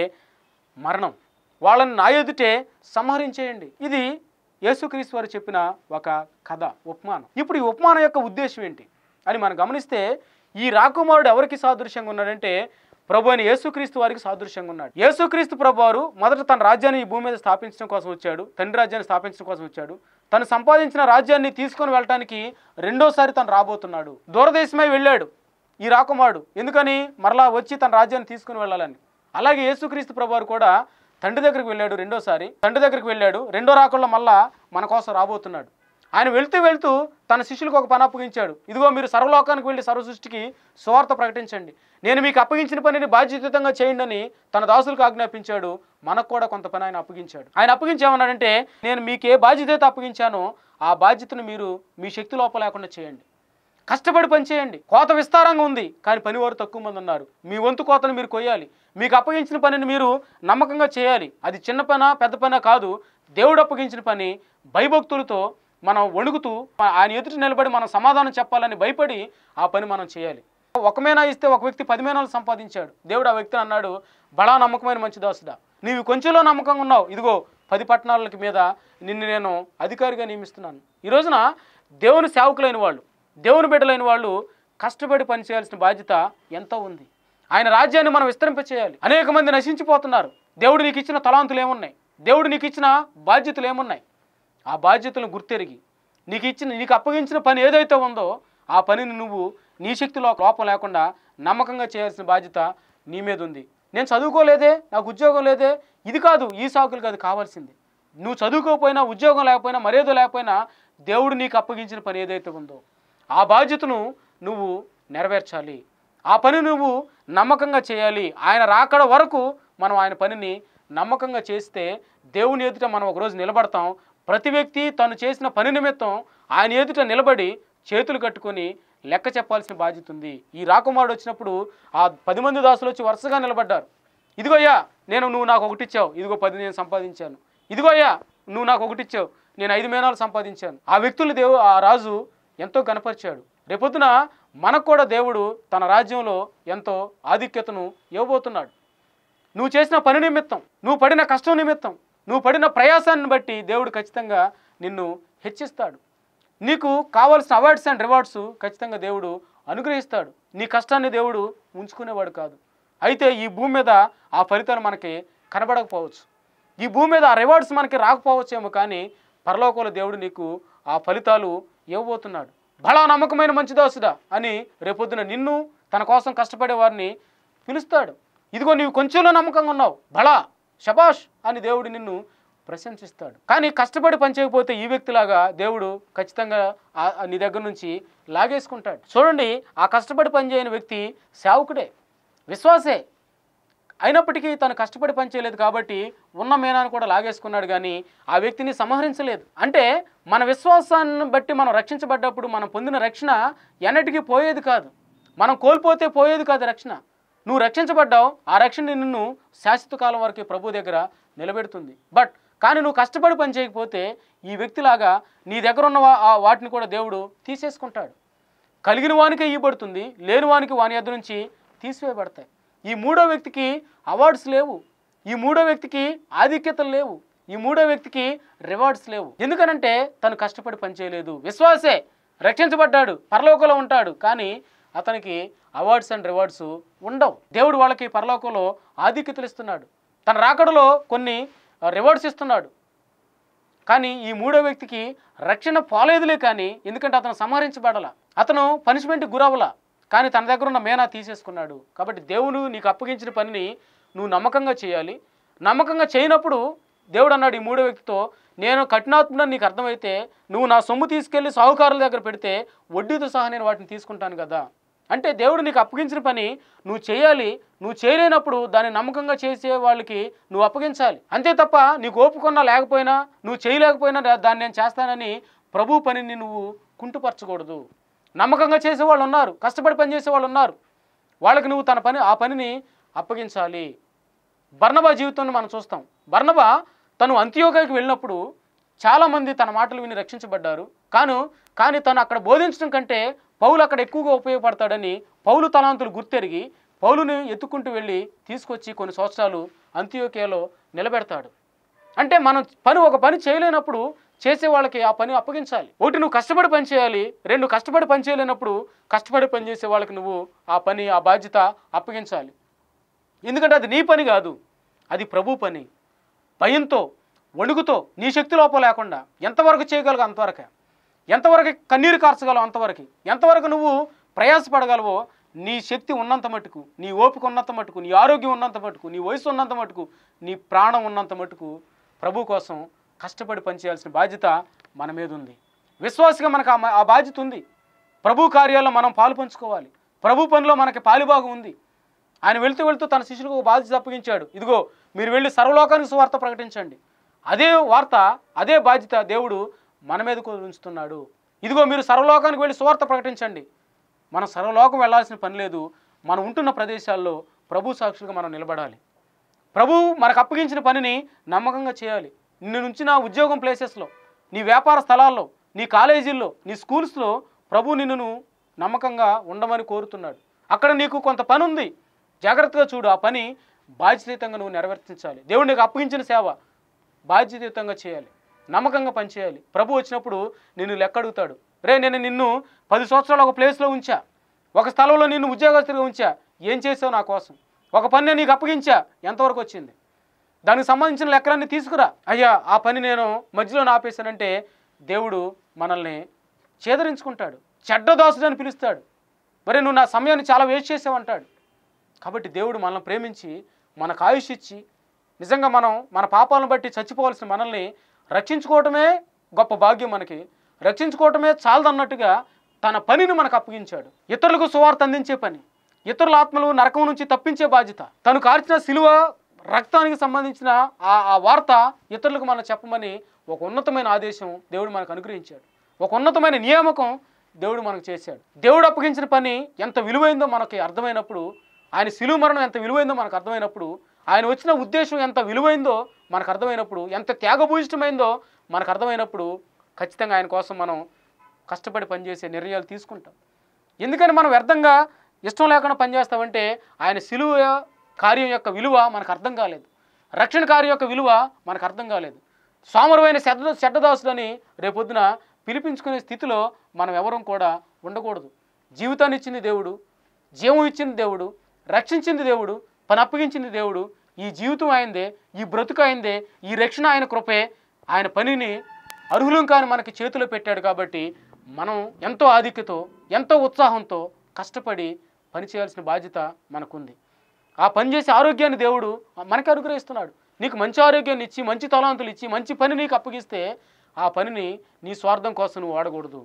మరణం వాళ్ళని నా ఎదుటే సంహరించేయండి ఇది యేసుక్రీస్తు వారు చెప్పిన ఒక కథ ఉపమానం ఇప్పుడు ఈ ఉపమానం యొక్క ఉద్దేశం ఏంటి అని మనం గమనిస్తే ఈ రాకుమారుడు ఎవరికి సాదృశ్యంగా ఉన్నాడంటే ప్రభు అని యేసుక్రీస్తు వారికి సాదృశ్యంగా ఉన్నాడు యేసుక్రీస్తు ప్రభు వారు మొదట తన రాజ్యాన్ని ఈ భూమి మీద స్థాపించడం కోసం వచ్చాడు తండ్రి రాజ్యాన్ని స్థాపించడం కోసం వచ్చాడు తను సంపాదించిన రాజ్యాన్ని తీసుకొని వెళ్ళటానికి రెండోసారి తను రాబోతున్నాడు దూరదేశమై వెళ్ళాడు ఈ రాకుమారుడు ఎందుకని మరలా వచ్చి తన రాజ్యాన్ని తీసుకుని వెళ్ళాలని అలాగే యేసుక్రీస్తు ప్రభువారు కూడా తండ్రి దగ్గరికి వెళ్ళాడు రెండోసారి తండ్రి దగ్గరికి వెళ్ళాడు రెండో రాకుండా మళ్ళా మన కోసం రాబోతున్నాడు ఆయన వెళ్తూ వెళ్తూ తన శిష్యులకు ఒక పని అప్పగించాడు ఇదిగో మీరు సర్వలోకానికి వెళ్ళి సర్వ సృష్టికి సువార్త ప్రకటించండి నేను మీకు అప్పగించిన పనిని బాధ్యతంగా చేయండి అని తన దాసులకు ఆజ్ఞాపించాడు మనకు కూడా కొంత పని ఆయన అప్పగించాడు ఆయన అప్పగించేమన్నాడంటే నేను మీకు ఏ బాధ్యత అయితే అప్పగించానో ఆ బాధ్యతను మీరు మీ శక్తి లోపల లేకుండా చేయండి కష్టపడి పని చేయండి కోత విస్తారంగా ఉంది కానీ పనివారు తక్కువ మంది ఉన్నారు మీ వంతు కోతను మీరు కొయ్యాలి మీకు అప్పగించిన పనిని మీరు నమ్మకంగా చేయాలి అది చిన్న పన పెద్ద పన కాదు దేవుడు అప్పగించిన పని భయభక్తులతో మనం వణుకుతూ ఆయన ఎదుటి నిలబడి మనం సమాధానం చెప్పాలని భయపడి ఆ పని మనం చేయాలి ఒక మేనా ఇస్తే ఒక వ్యక్తి పది మేనాలు సంపాదించాడు దేవుడు ఆ వ్యక్తిని అన్నాడు బడా నమ్మకమైన మంచి దాసుడా నీవు కొంచెంలో నమ్మకంగా ఉన్నావు ఇదిగో పది పట్టణాలకి మీద నిన్ను నేను అధికారిగా నియమిస్తున్నాను ఈ రోజున దేవుని సేవకులైన వాళ్ళు దేవుని బిడ్డలైన వాళ్ళు కష్టపడి పనిచేయాల్సిన బాధ్యత ఎంతో ఉంది ఆయన రాజ్యాన్ని మనం విస్తరింపచేయాలి అనేక మంది నశించిపోతున్నారు దేవుడు నీకు ఇచ్చిన తలాంతులు ఏమున్నాయి దేవుడు నీకు ఇచ్చిన బాధ్యతలు ఏమున్నాయి ఆ బాధ్యతలను గుర్తెరిగి నీకు ఇచ్చిన నీకు అప్పగించిన పని ఏదైతే ఉందో ఆ పనిని నువ్వు నీ శక్తిలో లోపం లేకుండా నమ్మకంగా చేయాల్సిన బాధ్యత నీ మీద ఉంది నేను చదువుకోలేదే నాకు ఉద్యోగం లేదే ఇది కాదు ఈ సాకులు కాదు కావాల్సింది నువ్వు చదువుకోకపోయినా ఉద్యోగం లేకపోయినా మరేదో లేకపోయినా దేవుడు నీకు అప్పగించిన పని ఏదైతే ఉందో ఆ బాధ్యతను నువ్వు నెరవేర్చాలి ఆ పని నువ్వు నమ్మకంగా చేయాలి ఆయన రాకడ వరకు మనం ఆయన పనిని నమ్మకంగా చేస్తే దేవుని ఎదుట మనం ఒకరోజు నిలబడతాం ప్రతి వ్యక్తి తను చేసిన పని నిమిత్తం ఆయన ఎదుట నిలబడి చేతులు కట్టుకొని లెక్క చెప్పాల్సిన బాధ్యత ఉంది ఈ రాకుమారుడు వచ్చినప్పుడు ఆ పది మంది దాసులు వచ్చి వరుసగా నిలబడ్డారు ఇదిగో అయ్యా నేను నువ్వు నాకు ఒకటి ఇచ్చావు ఇదిగో పది నేను సంపాదించాను ఇదిగో అయ్యా నువ్వు నాకు ఒకటి ఇచ్చావు నేను ఐదు మేనాలు సంపాదించాను ఆ వ్యక్తులు దేవు ఆ రాజు ఎంతో కనపరిచాడు రేపొద్దున మనకు కూడా దేవుడు తన రాజ్యంలో ఎంతో ఆధిక్యతను ఇవ్వబోతున్నాడు నువ్వు చేసిన పని నిమిత్తం నువ్వు పడిన కష్టం నిమిత్తం నువ్వు పడిన ప్రయాసాన్ని బట్టి దేవుడు ఖచ్చితంగా నిన్ను హెచ్చిస్తాడు నీకు కావాల్సిన అవార్డ్స్ అండ్ రివార్డ్స్ ఖచ్చితంగా దేవుడు అనుగ్రహిస్తాడు నీ కష్టాన్ని దేవుడు ఉంచుకునేవాడు కాదు అయితే ఈ భూమి మీద ఆ ఫలితాలు మనకి కనబడకపోవచ్చు ఈ భూమి మీద ఆ రివార్డ్స్ మనకి రాకపోవచ్చేమో కానీ పరలోకంలో దేవుడు నీకు ఆ ఫలితాలు ఇవ్వబోతున్నాడు బలా నమ్మకమైన మంచి దాసుడా అని రేపొద్దున నిన్ను తన కోసం కష్టపడే వారిని పిలుస్తాడు ఇదిగో నీవు కొంచెంలో నమ్మకంగా ఉన్నావు బలా శబాష్ అని దేవుడు నిన్ను ప్రశంసిస్తాడు కానీ కష్టపడి పనిచేయకపోతే ఈ వ్యక్తిలాగా దేవుడు ఖచ్చితంగా ఆ- ఆ నీ దగ్గర నుంచి లాగేసుకుంటాడు చూడండి ఆ కష్టపడి పనిచేయని వ్యక్తి సేవకుడే విశ్వాసే అయినప్పటికీ తను కష్టపడి పనిచేయలేదు కాబట్టి ఉన్న మేనాన్ని కూడా లాగేసుకున్నాడు కానీ ఆ వ్యక్తిని సంహరించలేదు అంటే మన విశ్వాసాన్ని బట్టి మనం రక్షించబడ్డప్పుడు మనం పొందిన రక్షణ ఎన్నటికీ పోయేది కాదు మనం కోల్పోతే పోయేది కాదు రక్షణ నువ్వు రక్షించబడ్డావు ఆ రక్షణ నిన్ను శాశ్వత కాలం వరకు ప్రభు దగ్గర నిలబెడుతుంది బట్ కానీ నువ్వు కష్టపడి పని చేయకపోతే ఈ వ్యక్తిలాగా నీ దగ్గర ఉన్న వా- ఆ వాటిని కూడా దేవుడు తీసేసుకుంటాడు కలిగిన వానికే ఇవ్వబడుతుంది లేని వానికి వాని యొద్ద నుంచి తీసివేయబడతాయి ఈ మూడో వ్యక్తికి అవార్డ్స్ లేవు ఈ మూడో వ్యక్తికి ఆధిక్యతలు లేవు ఈ మూడో వ్యక్తికి రివార్డ్స్ లేవు ఎందుకనంటే తను కష్టపడి పనిచేయలేదు విశ్వాసే రక్షించబడ్డాడు పరలోకంలో ఉంటాడు కానీ అతనికి అవార్డ్స్ అండ్ రివార్డ్స్ ఉండవు దేవుడు వాళ్ళకి పరలోకంలో ఆధిక్యతలు ఇస్తున్నాడు తన రాకడలో కొన్ని రివార్డ్స్ ఇస్తున్నాడు కానీ ఈ మూడో వ్యక్తికి రక్షణ పోలేదులే కానీ ఎందుకంటే అతను సంహరించబడాల అతను పనిష్మెంట్ గురవల కానీ తన దగ్గర ఉన్న మేనా తీసేసుకున్నాడు కాబట్టి దేవుడు నీకు అప్పగించిన పనిని నువ్వు నమ్మకంగా చేయాలి నమ్మకంగా చేయనప్పుడు దేవుడు అన్నాడు ఈ మూడో వ్యక్తితో నేను కఠినాత్ముడని నీకు అర్థమైతే నువ్వు నా సొమ్ము తీసుకెళ్లి సాహుకారుల దగ్గర పెడితే వడ్డీతో సహా నేను వాటిని తీసుకుంటాను కదా అంటే దేవుడు నీకు అప్పగించిన పని నువ్వు చేయాలి నువ్వు చేయలేనప్పుడు దాన్ని నమ్మకంగా చేసే వాళ్ళకి నువ్వు అప్పగించాలి అంతే తప్ప నీకు ఓపుకున్నా లేకపోయినా నువ్వు చేయలేకపోయినా దా- దాన్ని నేను చేస్తానని ప్రభు పనిని నువ్వు కుంటుపరచకూడదు నమ్మకంగా చేసే వాళ్ళు ఉన్నారు కష్టపడి పని చేసే వాళ్ళు ఉన్నారు వాళ్ళకి నువ్వు తన పని ఆ పనిని అప్పగించాలి బర్నబా జీవితాన్ని మనం చూస్తాం బర్నబా తను అంత్యోగాకి వెళ్ళినప్పుడు చాలామంది తన మాటలు విని రక్షించబడ్డారు కాను కానీ తను అక్కడ బోధించడం కంటే పౌలు అక్కడ ఎక్కువగా ఉపయోగపడతాడని పౌలు తలాంతులు గుర్తెరిగి పౌలుని ఎత్తుకుంటూ వెళ్ళి తీసుకొచ్చి కొన్ని సంవత్సరాలు అంత్యోకేలో నిలబెడతాడు అంటే మనం పని ఒక పని చేయలేనప్పుడు చేసే వాళ్ళకి ఆ పని అప్పగించాలి ఒకటి నువ్వు కష్టపడి పని చేయాలి రెండు కష్టపడి పని చేయలేనప్పుడు కష్టపడి పని చేసే వాళ్ళకి నువ్వు ఆ పని ఆ బాధ్యత అప్పగించాలి ఎందుకంటే అది నీ పని కాదు అది ప్రభు పని భయంతో వణుకుతో నీ శక్తి లోపం లేకుండా ఎంతవరకు చేయగలవు అంతవరకే ఎంతవరకు కన్నీరు కార్చగలవు అంతవరకు ఎంతవరకు నువ్వు ప్రయాసపడగలవో నీ శక్తి ఉన్నంత మటుకు నీ ఓపిక ఉన్నంత మటుకు నీ ఆరోగ్యం ఉన్నంత మటుకు నీ వయసు ఉన్నంత మటుకు నీ ప్రాణం ఉన్నంత మటుకు ప్రభు కోసం కష్టపడి పనిచేయాల్సిన బాధ్యత మన మీద ఉంది విశ్వాసగా మనకు ఆ మ- ఆ బాధ్యత ఉంది ప్రభు కార్యాల్లో మనం పాలు పంచుకోవాలి ప్రభు పనిలో మనకి పాలుభాగం ఉంది ఆయన వెళ్తూ వెళ్తూ తన శిష్యులకు ఒక బాధ్యత అప్పగించాడు ఇదిగో మీరు వెళ్ళి సర్వలోకానికి సువార్త ప్రకటించండి అదే వార్త అదే బాధ్యత దేవుడు మన మీద కూడా ఉంచుతున్నాడు ఇదిగో మీరు సర్వలోకానికి వెళ్ళి సువార్త ప్రకటించండి మనం సర్వలోకం వెళ్ళాల్సిన పని లేదు మనం ఉంటున్న ప్రదేశాల్లో ప్రభు సాక్షులుగా మనం నిలబడాలి ప్రభు మనకు అప్పగించిన పనిని నమ్మకంగా చేయాలి నిన్ను ఉంచిన ఉద్యోగం ప్లేసెస్లో నీ వ్యాపార స్థలాల్లో నీ కాలేజీల్లో నీ స్కూల్స్లో ప్రభు నిన్ను నమ్మకంగా ఉండమని కోరుతున్నాడు అక్కడ నీకు కొంత పని ఉంది జాగ్రత్తగా చూడు ఆ పని బాధ్యతయుతంగా నువ్వు నెరవేర్తించాలి దేవుడు నీకు అప్పగించిన సేవ బాధ్యతయుతంగా చేయాలి నమ్మకంగా పనిచేయాలి ప్రభు వచ్చినప్పుడు నిన్ను లెక్క అడుగుతాడు రే నేను నిన్ను పది సంవత్సరాలు ఒక ప్లేస్లో ఉంచా ఒక స్థలంలో నిన్ను ఉద్యోగస్తుడిగా ఉంచా ఏం చేసావు నా కోసం ఒక పని నేను నీకు అప్పగించా ఎంతవరకు వచ్చింది దానికి సంబంధించిన లెక్కలన్నీ తీసుకురా అయ్యా ఆ పని నేను మధ్యలో ఆపేశానంటే దేవుడు మనల్ని చేదరించుకుంటాడు చెడ్డ దోసుడు అని పిలుస్తాడు మరి నువ్వు నా సమయాన్ని చాలా వేస్ట్ చేసావంటాడు కాబట్టి దేవుడు మనల్ని ప్రేమించి మనకు ఆయుష్ ఇచ్చి నిజంగా మనం మన పాపాలను బట్టి చచ్చిపోవాల్సిన మనల్ని రక్షించుకోవటమే గొప్ప భాగ్యం మనకి రక్షించుకోవటమే చాలదన్నట్టుగా తన పనిని మనకు అప్పగించాడు ఇతరులకు సువార్త అందించే పని ఇతరుల ఆత్మలు నరకం నుంచి తప్పించే బాధ్యత తను కార్చిన సిలువ రక్తానికి సంబంధించిన ఆ ఆ వార్త ఇతరులకు మనం చెప్పమని ఒక ఉన్నతమైన ఆదేశం దేవుడు మనకు అనుగ్రహించాడు ఒక ఉన్నతమైన నియామకం దేవుడు మనకు చేశాడు దేవుడు అప్పగించిన పని ఎంత విలువైందో మనకి అర్థమైనప్పుడు ఆయన సిలువ మరణం ఎంత విలువైందో మనకు అర్థమైనప్పుడు ఆయన వచ్చిన ఉద్దేశం ఎంత విలువైందో మనకు అర్థమైనప్పుడు ఎంత త్యాగభూయిష్టమైందో మనకు అర్థమైనప్పుడు ఖచ్చితంగా ఆయన కోసం మనం కష్టపడి పనిచేసే నిర్ణయాలు తీసుకుంటాం ఎందుకని మనం వ్యర్థంగా ఇష్టం లేకుండా పనిచేస్తామంటే ఆయన సిలువ కార్యం యొక్క విలువ మనకు అర్థం కాలేదు రక్షణ కార్యం యొక్క విలువ మనకు అర్థం కాలేదు సోమరమైన చెడ్డ చెడ్డదాసులని రేపొద్దున పిలిపించుకునే స్థితిలో మనం ఎవరం కూడా ఉండకూడదు జీవితాన్ని ఇచ్చింది దేవుడు జీవం ఇచ్చింది దేవుడు రక్షించింది దేవుడు పని అప్పగించింది దేవుడు ఈ జీవితం ఆయనదే ఈ బ్రతుకు ఆయనదే ఈ రక్షణ ఆయన కృపే ఆయన పనిని అర్హులం కాని మనకి చేతిలో పెట్టాడు కాబట్టి మనం ఎంతో ఆధిక్యతో ఎంతో ఉత్సాహంతో కష్టపడి పని చేయాల్సిన బాధ్యత మనకుంది ఆ పని చేసే ఆరోగ్యాన్ని దేవుడు మనకి అనుగ్రహిస్తున్నాడు నీకు మంచి ఆరోగ్యాన్ని ఇచ్చి మంచి తలాంతులు ఇచ్చి మంచి పని నీకు అప్పగిస్తే ఆ పనిని నీ స్వార్థం కోసం నువ్వు వాడకూడదు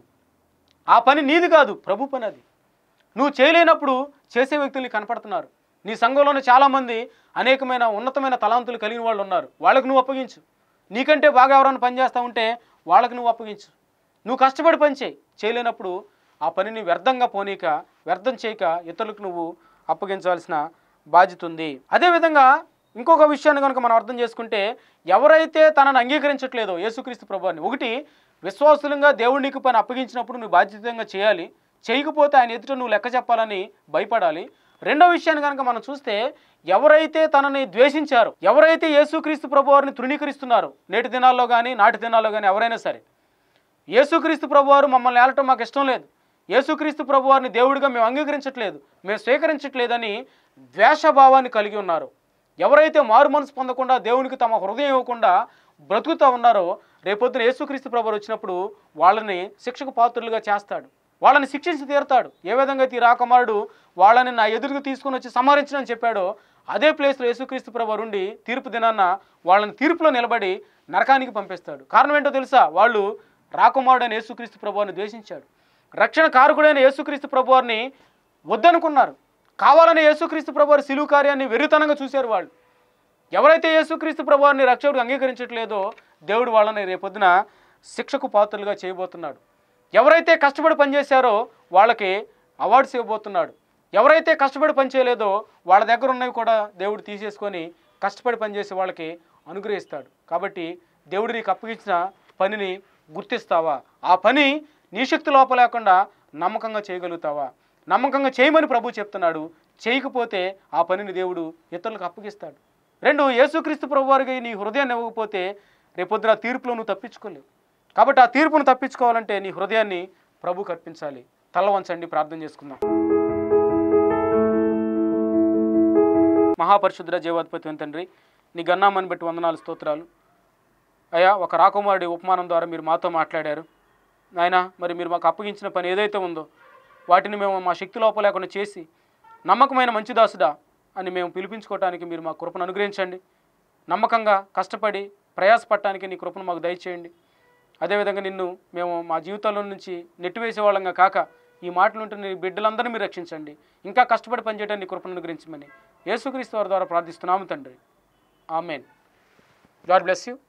ఆ పని నీది కాదు ప్రభు పని అది నువ్వు చేయలేనప్పుడు చేసే వ్యక్తులు నీకు కనపడుతున్నారు నీ సంఘంలోనే చాలామంది అనేకమైన ఉన్నతమైన తలాంతులు కలిగిన వాళ్ళు ఉన్నారు వాళ్ళకు నువ్వు అప్పగించు నీకంటే బాగా ఎవరైనా పని చేస్తూ ఉంటే వాళ్ళకి నువ్వు అప్పగించు నువ్వు కష్టపడి పని చేయి చేయలేనప్పుడు ఆ పనిని వ్యర్థంగా పోనీక వ్యర్థం చేయక ఇతరులకు నువ్వు అప్పగించాల్సిన బాధ్యత ఉంది అదేవిధంగా ఇంకొక విషయాన్ని కనుక మనం అర్థం చేసుకుంటే ఎవరైతే తనను అంగీకరించట్లేదో యేసుక్రీస్తు ప్రభువాన్ని ఒకటి విశ్వాసులంగా దేవుడు నీకు పని అప్పగించినప్పుడు నువ్వు బాధ్యతంగా చేయాలి చేయకపోతే ఆయన ఎదుట నువ్వు లెక్క చెప్పాలని భయపడాలి రెండో విషయాన్ని కనుక మనం చూస్తే ఎవరైతే తనని ద్వేషించారో ఎవరైతే యేసుక్రీస్తు ప్రభువారిని తృణీకరిస్తున్నారో నేటి దినాల్లో కానీ నాటి దినాల్లో కానీ ఎవరైనా సరే యేసుక్రీస్తు ప్రభువారు మమ్మల్ని ఏలటం మాకు ఇష్టం లేదు యేసుక్రీస్తు ప్రభువారిని దేవుడిగా మేము అంగీకరించట్లేదు మేము స్వీకరించట్లేదని ద్వేషభావాన్ని కలిగి ఉన్నారు ఎవరైతే మారు మనసు పొందకుండా దేవునికి తమ హృదయం ఇవ్వకుండా బ్రతుకుతూ ఉన్నారో రేపొద్దున యేసుక్రీస్తు ప్రభువారు వచ్చినప్పుడు వాళ్ళని శిక్షకు పాత్రులుగా చేస్తాడు వాళ్ళని శిక్షించి తీరుతాడు ఏ విధంగా అయితే ఈ రాకుమారుడు వాళ్ళని నా ఎదురుకు తీసుకుని వచ్చి సంహరించనని చెప్పాడో అదే ప్లేస్లో యేసుక్రీస్తు ప్రభువారు ఉండి తీర్పు దినాన్న వాళ్ళని తీర్పులో నిలబడి నరకానికి పంపిస్తాడు కారణం ఏంటో తెలుసా వాళ్ళు రాకుమారుడైన యేసుక్రీస్తు ప్రభువారిని ద్వేషించాడు రక్షణ కారకుడైన యేసుక్రీస్తు ప్రభువారిని వద్దనుకున్నారు కావాలని యేసుక్రీస్తు ప్రభువారి సిలువు కార్యాన్ని వెర్రితనంగా చూశారు వాళ్ళు ఎవరైతే యేసుక్రీస్తు ప్రభువారిని రక్షకుడు అంగీకరించట్లేదో దేవుడు వాళ్ళని రేపొద్దున శిక్షకు పాత్రలుగా చేయబోతున్నాడు ఎవరైతే కష్టపడి పనిచేశారో వాళ్ళకి అవార్డ్స్ ఇవ్వబోతున్నాడు ఎవరైతే కష్టపడి పని చేయలేదో వాళ్ళ దగ్గర ఉన్నవి కూడా దేవుడు తీసేసుకొని కష్టపడి పనిచేసే వాళ్ళకి అనుగ్రహిస్తాడు కాబట్టి దేవుడు నీకు అప్పగించిన పనిని గుర్తిస్తావా ఆ పని నీ శక్తి లోపల లేకుండా నమ్మకంగా చేయగలుగుతావా నమ్మకంగా చేయమని ప్రభు చెప్తున్నాడు చేయకపోతే ఆ పనిని దేవుడు ఇతరులకు అప్పగిస్తాడు రెండు యేసుక్రీస్తు ప్రభు వారికి నీ హృదయాన్ని ఇవ్వకపోతే రేపొద్దున తీర్పులో నువ్వు తప్పించుకోలేవు కాబట్టి ఆ తీర్పును తప్పించుకోవాలంటే నీ హృదయాన్ని ప్రభుకు అర్పించాలి తల వంచండి ప్రార్థన చేసుకుందాం మహాపరిశుద్ర జీవాధిపతి తండ్రి నీ గన్నామని బట్టి వందనాలు స్తోత్రాలు అయ్యా ఒక రాకుమారుడి ఉపమానం ద్వారా మీరు మాతో మాట్లాడారు నాయన మరి మీరు మాకు అప్పగించిన పని ఏదైతే ఉందో వాటిని మేము మా శక్తి లోపల లేకుండా చేసి నమ్మకమైన మంచి దాసుడా అని మేము పిలిపించుకోవటానికి మీరు మా కృపను అనుగ్రహించండి నమ్మకంగా కష్టపడి ప్రయాసపడటానికి నీ కృపను మాకు దయచేయండి అదేవిధంగా నిన్ను మేము మా జీవితంలో నుంచి నెట్టివేసే వాళ్ళంగా కాక ఈ మాటలుంటే నీ బిడ్డలందరినీ మీరు రక్షించండి ఇంకా కష్టపడి పనిచేయడానికి నీ కృపను అనుగ్రహించమని యేసుక్రీస్తు వారి ద్వారా ప్రార్థిస్తున్నాము తండ్రి ఆమెన్ గాడ్ బ్లెస్ యూ